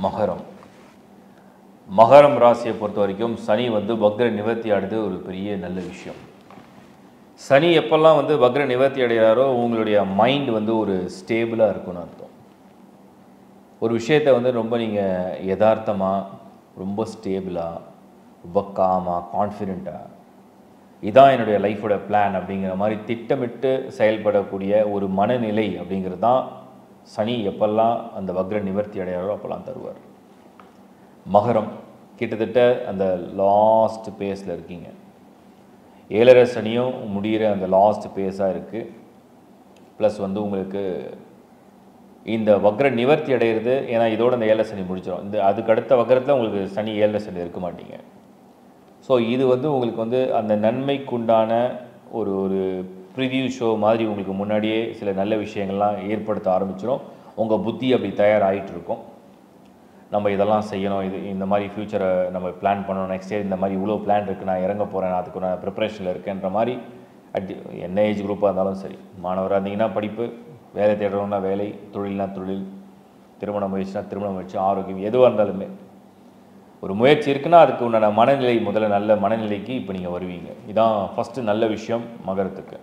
மகரம் மகரம் ராசியை பொறுத்த வரைக்கும் சனி வந்து வக்ர நிவர்த்தி அடைது ஒரு பெரிய நல்ல விஷயம் சனி எப்பெல்லாம் வந்து வக்ர நிவர்த்தி அடைகிறாரோ உங்களுடைய மைண்ட் வந்து ஒரு ஸ்டேபிளாக இருக்கும்னு அர்த்தம் ஒரு விஷயத்தை வந்து ரொம்ப நீங்கள் யதார்த்தமாக ரொம்ப ஸ்டேபிளாக ரொம்ப காமாக கான்ஃபிடெண்ட்டாக இதான் என்னுடைய லைஃபோட பிளான் அப்படிங்கிற மாதிரி திட்டமிட்டு செயல்படக்கூடிய ஒரு மனநிலை அப்படிங்கிறது தான் சனி எப்பெல்லாம் அந்த வக்ர நிவர்த்தி அடையாரோ அப்போல்லாம் தருவார் மகரம் கிட்டத்தட்ட அந்த லாஸ்ட் பேஸில் இருக்கீங்க ஏழரை சனியும் முடிகிற அந்த லாஸ்ட் பேஸாக இருக்குது ப்ளஸ் வந்து உங்களுக்கு இந்த வக்ர நிவர்த்தி அடைகிறது ஏன்னா இதோட இந்த ஏழரை சனி முடிச்சிடும் இந்த அதுக்கு அடுத்த வக்ரத்தில் உங்களுக்கு சனி ஏழரை சனி இருக்க மாட்டீங்க ஸோ இது வந்து உங்களுக்கு வந்து அந்த நன்மைக்குண்டான ஒரு ஒரு ப்ரிவ்யூ ஷோ மாதிரி உங்களுக்கு முன்னாடியே சில நல்ல விஷயங்கள்லாம் ஏற்படுத்த ஆரம்பிச்சிடும் உங்கள் புத்தி அப்படி தயாராகிட்டு இருக்கும் நம்ம இதெல்லாம் செய்யணும் இது இந்த மாதிரி ஃப்யூச்சரை நம்ம பிளான் பண்ணணும் நெக்ஸ்ட் இயர் இந்த மாதிரி இவ்வளோ பிளான் இருக்குது நான் இறங்க போகிறேன் நான் அதுக்கு நான் ப்ரிப்பரேஷனில் இருக்கேன்ற மாதிரி அட் என்ன ஏஜ் குரூப்பாக இருந்தாலும் சரி மாணவராக இருந்தீங்கன்னா படிப்பு வேலை தேடுறவங்கன்னா வேலை தொழில்னா தொழில் திருமண முயற்சினா திருமண முயற்சி ஆரோக்கியம் எதுவாக இருந்தாலுமே ஒரு முயற்சி இருக்குன்னா அதுக்கு உண்டான மனநிலை முதல்ல நல்ல மனநிலைக்கு இப்போ நீங்கள் வருவீங்க இதான் ஃபஸ்ட்டு நல்ல விஷயம் மகரத்துக்கு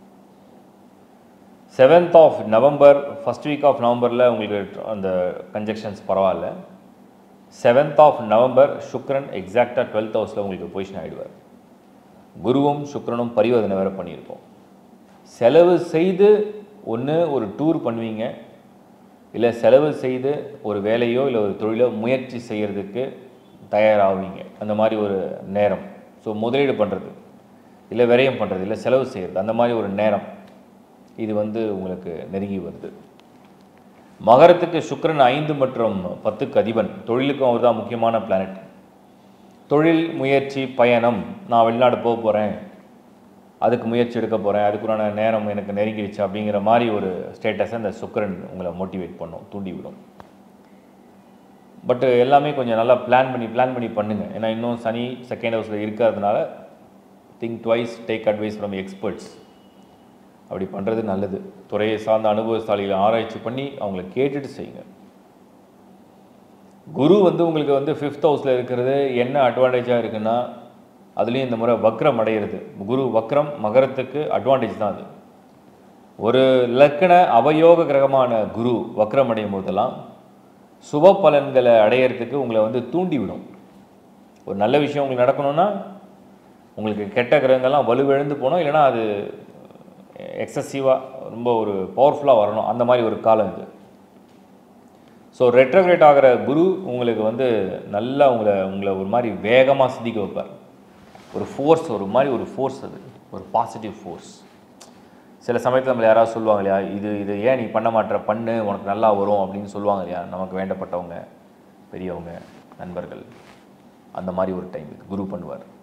seventh of November first week of நவம்பரில் உங்களுக்கு அந்த கன்ஜெக்ஷன்ஸ் பரவாயில்ல செவன்த் ஆஃப் நவம்பர் சுக்ரன் எக்ஸாக்டாக டுவெல்த் ஹவுஸில் உங்களுக்கு பொசிஷன் ஆகிடுவார் குருவும் சுக்ரனும் பரிவர்த்தனை வேறு பண்ணியிருக்கோம் செலவு செய்து ஒன்று ஒரு டூர் பண்ணுவீங்க இல்லை செலவு செய்து ஒரு வேலையோ இல்லை ஒரு தொழிலோ முயற்சி செய்கிறதுக்கு தயாராகுவீங்க அந்த மாதிரி ஒரு நேரம் ஸோ முதலீடு பண்ணுறது இல்லை விரயம் பண்ணுறது இல்லை செலவு செய்கிறது அந்த மாதிரி ஒரு நேரம் இது வந்து உங்களுக்கு நெருங்கி வருது மகரத்துக்கு சுக்கிரன் ஐந்து மற்றும் பத்துக்கு அதிபன் தொழிலுக்கும் அவர் தான் முக்கியமான பிளானட் தொழில் முயற்சி பயணம் நான் வெளிநாடு போக போகிறேன் அதுக்கு முயற்சி எடுக்க போகிறேன் அதுக்குண்டான நேரம் எனக்கு நெருங்கிடுச்சு அப்படிங்கிற மாதிரி ஒரு ஸ்டேட்டஸை இந்த சுக்கிரன் உங்களை மோட்டிவேட் பண்ணும் தூண்டி விடும் பட் எல்லாமே கொஞ்சம் நல்லா பிளான் பண்ணி பிளான் பண்ணி பண்ணுங்கள் ஏன்னா இன்னும் சனி செகண்ட் ஹவுஸில் இருக்கிறதுனால think twice take advice from experts அப்படி பண்ணுறது நல்லது துறையை சார்ந்த அனுபவசாலிகளை ஆராய்ச்சி பண்ணி அவங்கள கேட்டுட்டு செய்யுங்க குரு வந்து உங்களுக்கு வந்து ஃபிஃப்த் ஹவுஸில் இருக்கிறது என்ன அட்வான்டேஜாக இருக்குன்னா அதுலேயும் இந்த முறை வக்ரம் அடையிறது குரு வக்ரம் மகரத்துக்கு அட்வான்டேஜ் தான் அது ஒரு லக்கண அவயோக கிரகமான குரு வக்ரம் அடையும் போதெல்லாம் சுப பலன்களை அடையிறதுக்கு உங்களை வந்து தூண்டி விடும் ஒரு நல்ல விஷயம் உங்களுக்கு நடக்கணும்னா உங்களுக்கு கெட்ட கிரகங்கள்லாம் வலுவிழந்து போகணும் இல்லைன்னா அது எக்ஸசிவாக ரொம்ப ஒரு பவர்ஃபுல்லாக வரணும் அந்த மாதிரி ஒரு காலம் இது ஸோ ரெட்ரோகிரேட் ஆகிற குரு உங்களுக்கு வந்து நல்லா உங்களை உங்களை ஒரு மாதிரி வேகமாக சிந்திக்க வைப்பார் ஒரு ஃபோர்ஸ் ஒரு மாதிரி ஒரு ஃபோர்ஸ் அது ஒரு பாசிட்டிவ் ஃபோர்ஸ் சில சமயத்தில் நம்மளை யாராவது சொல்லுவாங்க இல்லையா இது இது ஏன் நீ பண்ண மாட்டேற பண்ணு உனக்கு நல்லா வரும் அப்படின்னு சொல்லுவாங்க இல்லையா நமக்கு வேண்டப்பட்டவங்க பெரியவங்க நண்பர்கள் அந்த மாதிரி ஒரு டைம் இது குரு பண்ணுவார்